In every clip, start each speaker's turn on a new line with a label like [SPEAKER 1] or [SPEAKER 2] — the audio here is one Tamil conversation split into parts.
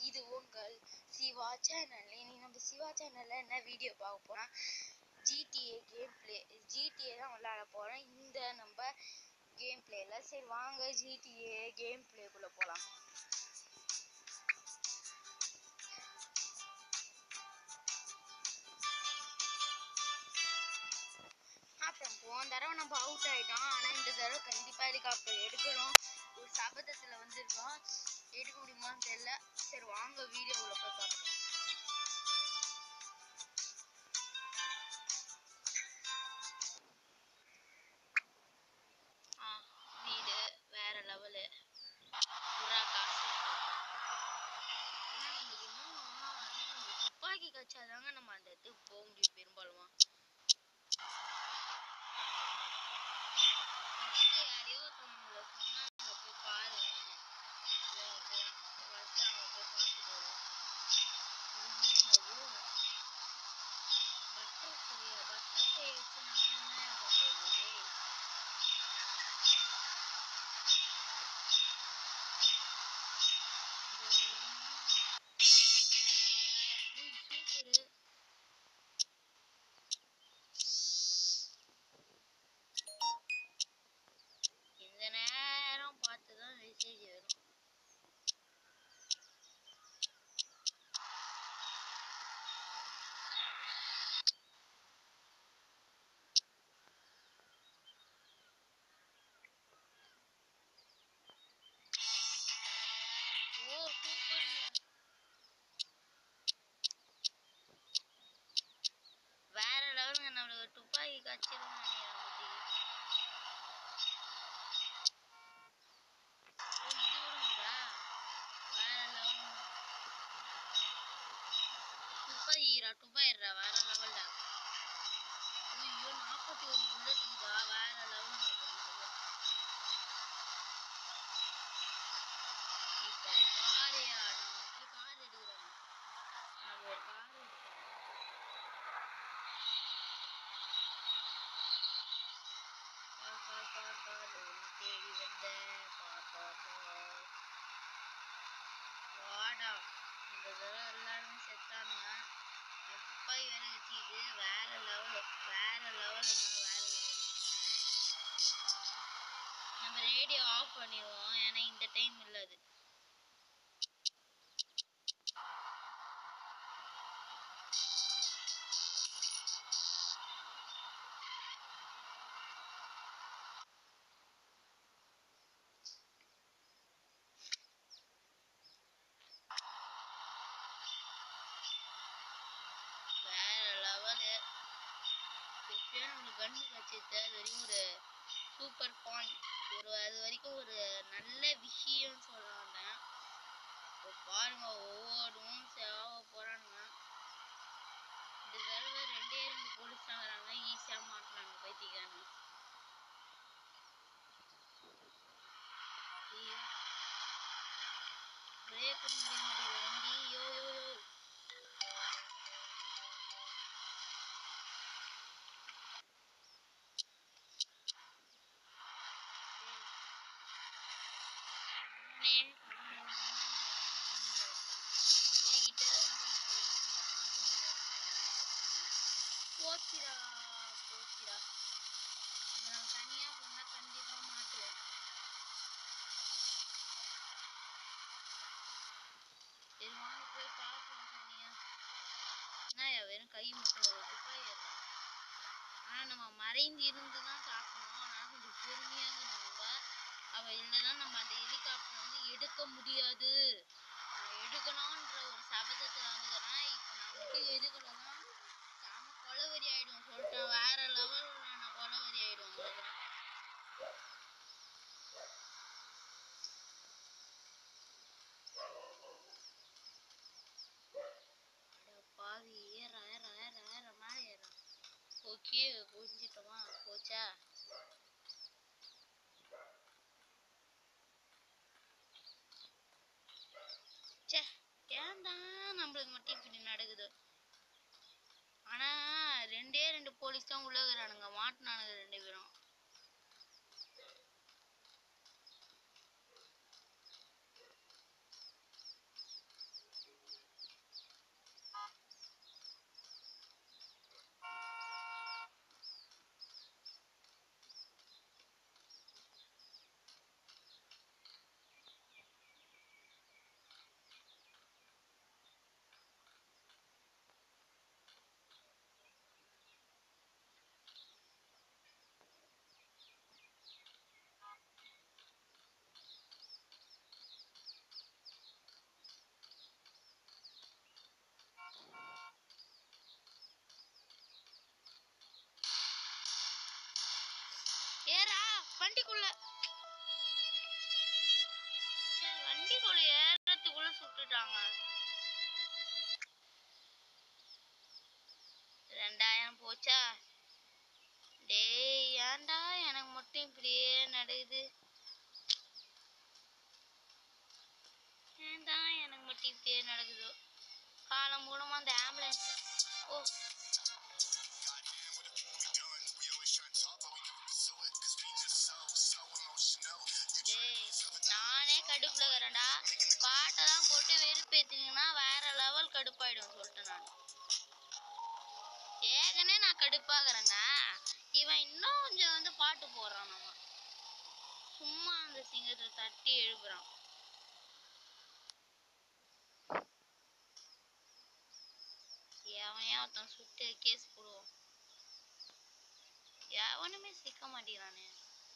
[SPEAKER 1] இது உங்கள் சிவா சேனல் இனி நம்ம சிவா சேனல்ல என்ன வீடியோ பார்க்க போறோம் ஜிடிஏ கேம் பிளே ஜிடிஏ தான் விளையாட போறோம் இந்த நம்ம கேம் பிளேல சரி வாங்க ஜிடிஏ கேம் பிளேக்குள்ள போலாம் அப்புறம் போன தடவை நம்ம அவுட் ஆயிட்டோம் ஆனா இந்த தடவை கண்டிப்பா ஹெலிகாப்டர் எடுக்கணும் ஒரு சபதத்துல வந்திருக்கோம் எடுக்க முடியுமான்னு தெரியல சரி வாங்க வீடியோவுல போய் பார்க்கலாம் ஆ வீடு வேற லெவலு புறா காசு இருக்கு. ஆனா நம்மளுக்கு இன்னும் இன்னும் நம்ம துப்பாக்கி கச்சாதாங்க நம்ம அந்த இடத்துக்கு போக முடியும் பெரும்பாலுமா ஃபர்ஸ்ட் யாரையோ ஒருத்தவங்கள சொன்னாங்க போய் பாருங்கன்னு இவன் போய் ஃபர்ஸ்ட் அவங்க போய் பார்த்துட்டு வருவோம் பட்டர்ஃப்ளையா பட்டர்ஃப்ளை வச்சு நம்ம என்ன பண்றது டேய் சூப்பரு இந்த நேரம் பார்த்து தான் மெசேஜ் வரும் ஓ சூப்பருங்க வேற லெவலுங்க நம்மளுக்கு துப்பாக்கி காய்ச்சிரும் நினைக்கிறேன் புத்திக்கு ஓ இது வருங்களா வேற லெவல் துப்பாக்கிரா துப்பாயிடுறா வேற லெவல்டா ஐயோ நாற்பத்தி ஒரு புல்லட் இருக்குதா வேற லெவலுங்க இப்போ காரையா நான் போய் கார் எடுக்கிறேன் நான் ஒரு கார் எடுத்தேன் கார் கார் கார் கார் உன்னை தேடி வந்த கார் கார் கார் வாடா இந்த தடவை எல்லாருமே செத்தானுங்க துப்பாக்கி வேற வச்சுக்கிது வேற லெவலு வேற லெவலுங்க வேற லெவலு நம்ம ரேடியோ ஆஃப் பண்ணிடுவோம் ஏன்னா இந்த டைம் இல்லை அது வேற லெவலு எப்படியோ நம்மளுக்கு கண்ணு கச்சிச்சு அது வரைக்கும் ஒரு சூப்பர் பாயிண்ட் ஒரு அது வரைக்கும் ஒரு நல்ல விஷயம்னு சொல்ல வந்தேன் இப்போ பாருங்க ஒவ்வொருவும் சேவ போறானுங்க இந்த தடவை ரெண்டே ரெண்டு போலீஸ் தான் வராங்க ஈஸியாக மாட்டினாங்க பைத்தியக்காரங்க பிரேக் முடிய மாட்டேங்குது வண்டி யோ யோ யோ போச்சுடா போச்சுடா இதை நம்ம தனியா போனா கண்டிப்பா மாட்டுவோம் சரி வாங்க போய் பார்ப்போம் தனியா என்னய்யா வெறும் கை மட்டும் ஒரு துப்பாக்கி ஏறுறான் ஆனா நம்ம மறைந்து இருந்து தான் தாக்கணும் ஆனா கொஞ்சம் பொறுமையாக இருந்தவங்க அவ இல்லைன்னா நம்ம அந்த ஹெலிகாப்டர் வந்து எடுக்க முடியாது நான் எடுக்கணும்ன்ற ஒரு சபதத்துல வந்துக்கிறேன் இப்போ நான் மட்டும் எடுக்கலைன்னா செம கொலவெறி ஆயிடும் சொல்லிட்டேன் வேற லெவலில் நான் கொலவெறி ஆயிடும் உங்களுக்கு அட பாவி ஏறா ஏறா ஏறா ஏறா மேலே ஏறா ஓகே புரிஞ்சிட்டோமா போச்சா ச்சே ஏன்டா நம்மளுக்கு மட்டும் இப்படி நடக்குது ஆனா ரெண்டே ரெண்டு போலீஸ் தான் உள்ள இருக்கிறானுங்க மாட்டினானுங்க ரெண்டு பேரும் சுட்டுட்டாங்க ரெண்டாயிரம் போச்சா டேய் ஏன்டா எனக்கு மட்டும் இப்படியே நடக்குது ஏன்டா எனக்கு மட்டும் இப்படியே நடக்குதோ காலம் மூலமா அந்த ஆம்புலன்ஸ் ஓ டேய் நானே கடுப்புல இருக்கிறேன்டா பாட்டெல்லாம் போட்டு வெறுப்பேத்தினீங்கன்னா வேற லெவல் கடுப்பாயிடும் சொல்லிட்டேன் நான் ஏகனே நான் கடுப்பாகிறேங்க இவன் இன்னும் கொஞ்சம் வந்து பாட்டு போடுறான் நம்ம சும்மா அந்த சிங்கத்தை தட்டி எழுப்புறான் எவனையா ஒருத்தன் சுட்டு கேஸ் போடுவோம் எவனுமே சிக்க மாட்டேங்கிறானே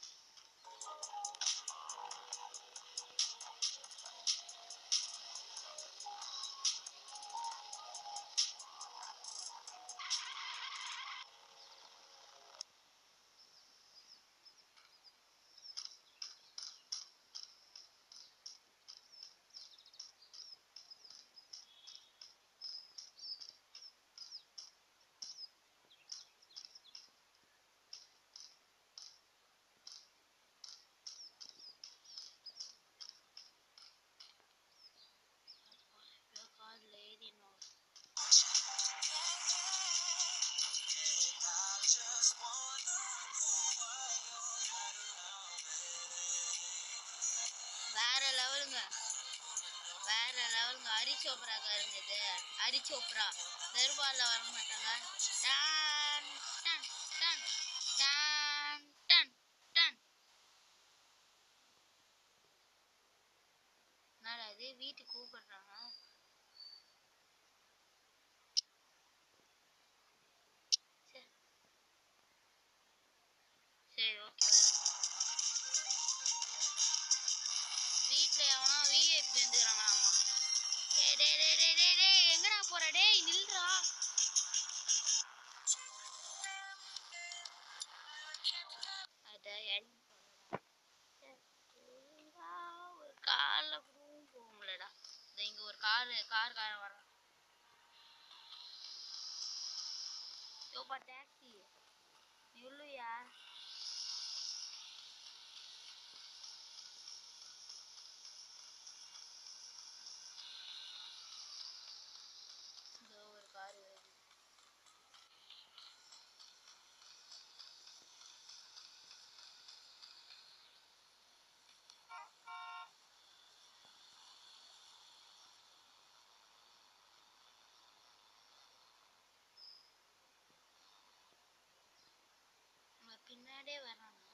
[SPEAKER 1] ஐயோ, காதுல ஏறினோம் வேற லெவலுங்க வேற லெவலுங்க ஹரி சோப்ரா காருங்க இது ஹரி சோப்ரா தர்பார்ல வர மாட்டாங்க டான் டன் டன் டான் டன் டன் என்னடா இது வீட்டுக்கு கூப்பிடுறாங்க சரி சரி ஓகே வீட்ல எவனோ விஐபி வந்துக்கிறாங்களாமா டேய் டேய் டேய் டேய் டேய் டேய் எங்கடா போற டேய் நில்றா அட என் ஒரு கார்ல கூட போக முடியலடா இந்த இங்க ஒரு கார் கார் காரன் வரான் யோப்பா டாக்ஸி நில்லுயா இதோ ஒரு கார் வருது நம்ம பின்னாடியே வர்றானா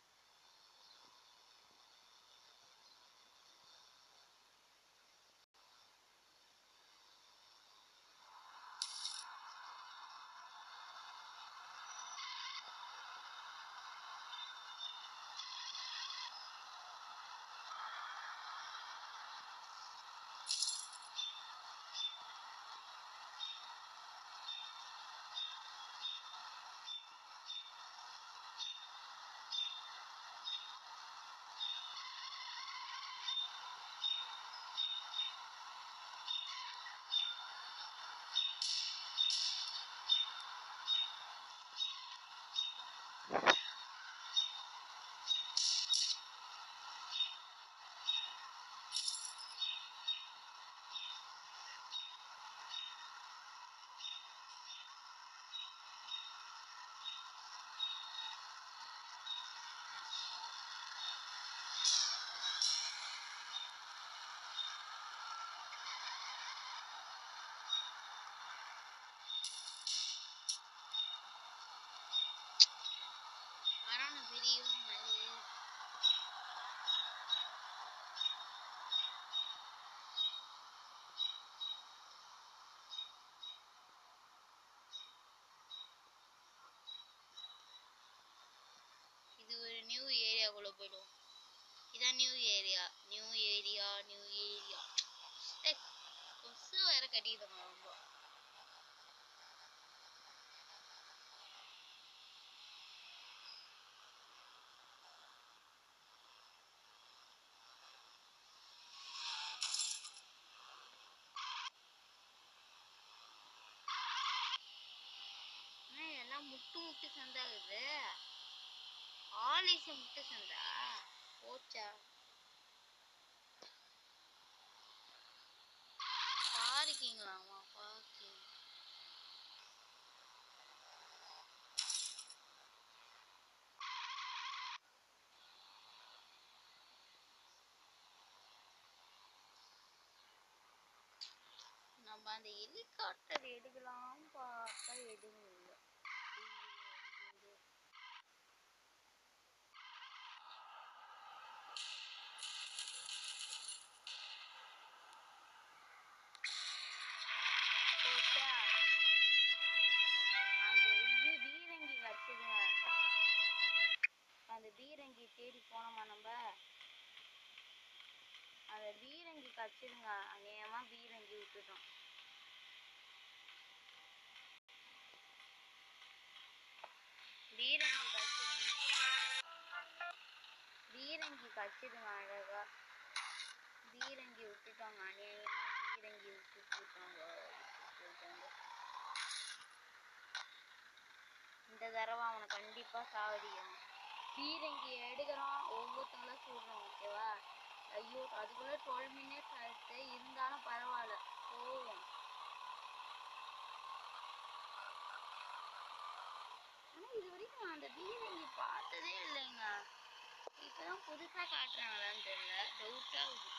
[SPEAKER 1] வரான பெரியவன் மாதிரி இது ஒரு நியூ ஏரியாக்குள்ள போயிடும் இதான் new area new area new area ஏய் கொசு வேற கட்டிக்கிட்டாங்க ரொம்ப முட்டு முட்டு சந்தாகுது ஆலிச முட்டு சந்தா போச்சா பார்க்கிங்களாமா பார்க்கிங் நம்ம அந்த ஹெலிகாப்டர் எடுக்கலாம் பார்த்தா எதுவும் இல்லை போச்சா அந்த இது பீரங்கி கிடச்சிதுங்க அந்த பீரங்கி தேடி போனோமா நம்ம அந்த பீரங்கி கிடச்சிதுங்க அநேகமாக பீரங்கி விட்டுட்டோம் பீரங்கி கிடச்சிதுங்க பீரங்கி கிடச்சிதுங்க அழகா பீரங்கி விட்டுட்டோங்க அநேகமாக பீரங்கி விட்டுட்டு போயிட்டாங்க விட்டுட்டு போயிட்டாங்க இந்த தடவை அவனை கண்டிப்பா சாவடிக்கணும் பீரங்கி எடுக்கிறோம் ஒவ்வொருத்தங்கள சொல்றோம் ஓகேவா ஐயோ அதுக்குள்ள டுவெல் மினிட்ஸ் ஆயிடுச்சு இருந்தாலும் பரவாயில்ல போவோம் ஆனா இது வரைக்கும் நான் அந்த பீரங்கி பார்த்ததே இல்லைங்க இப்பதான் புதுசா காட்டுறாங்களான்னு தெரியல டவுட்டா இருக்கு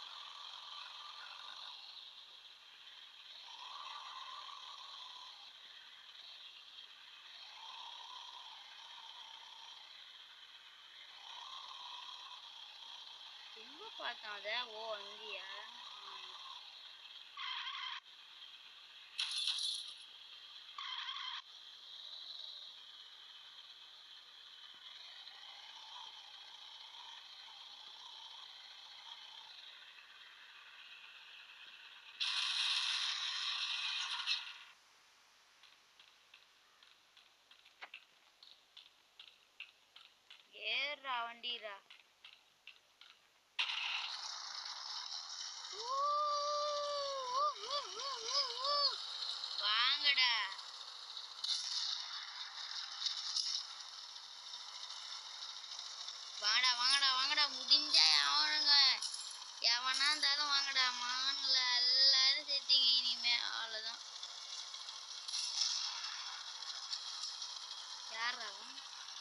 [SPEAKER 1] எங்க பார்த்தோம் அத ஓ அங்கேயா ம். ஏறுடா வண்டிடா வாங்கடா வாங்கடா வாங்கடா வாங்கடா முடிஞ்சா எவனுங்க எவனா இருந்தாலும் வாங்கடா மான்ல எல்லாரும் சேர்த்தீங்க இனிமே அவ்வளோதான் யாரா அவன்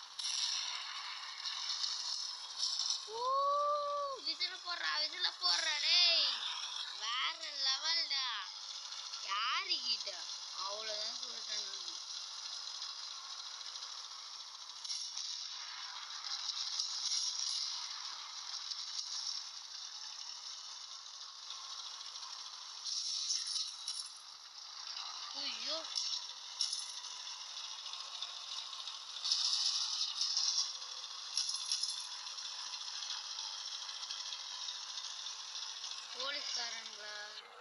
[SPEAKER 1] விசில போடுறா விசில போடுறா டேய் வேற லெவல்டா யாருக்கிட்ட அவ்வளோதான் சொல்லிட்டேன் நான் ஐயோ போலீஸ்காரங்களா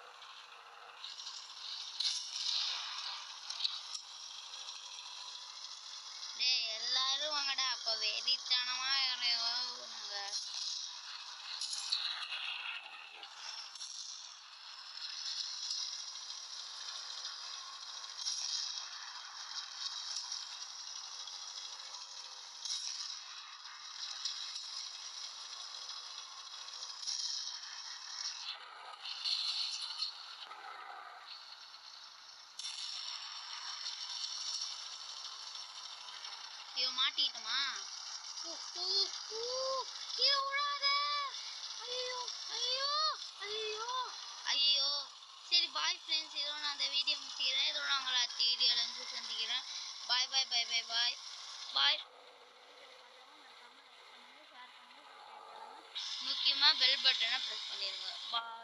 [SPEAKER 1] டேய் எல்லாரும் வாங்கடா அப்ப வெறித்தனமா நாங்க இவன் மாட்டிக்கிட்டோமா ஊ, ஊ, ஊ, கீழே விழாத ஐயோ ஐயோ ஐயோ ஐயோ சரி பாய் ஃப்ரெண்ட்ஸ் இதோட நான் அந்த வீடியோ முடிச்சுக்கிறேன் இதோட உங்களை அடுத்த வீடியோவில் வந்து சந்திக்கிறேன் பாய் பாய் பாய் பாய் பாய் பாய் முக்கியமாக பெல் பட்டனை ப்ரெஸ் பண்ணிடுங்க பாய்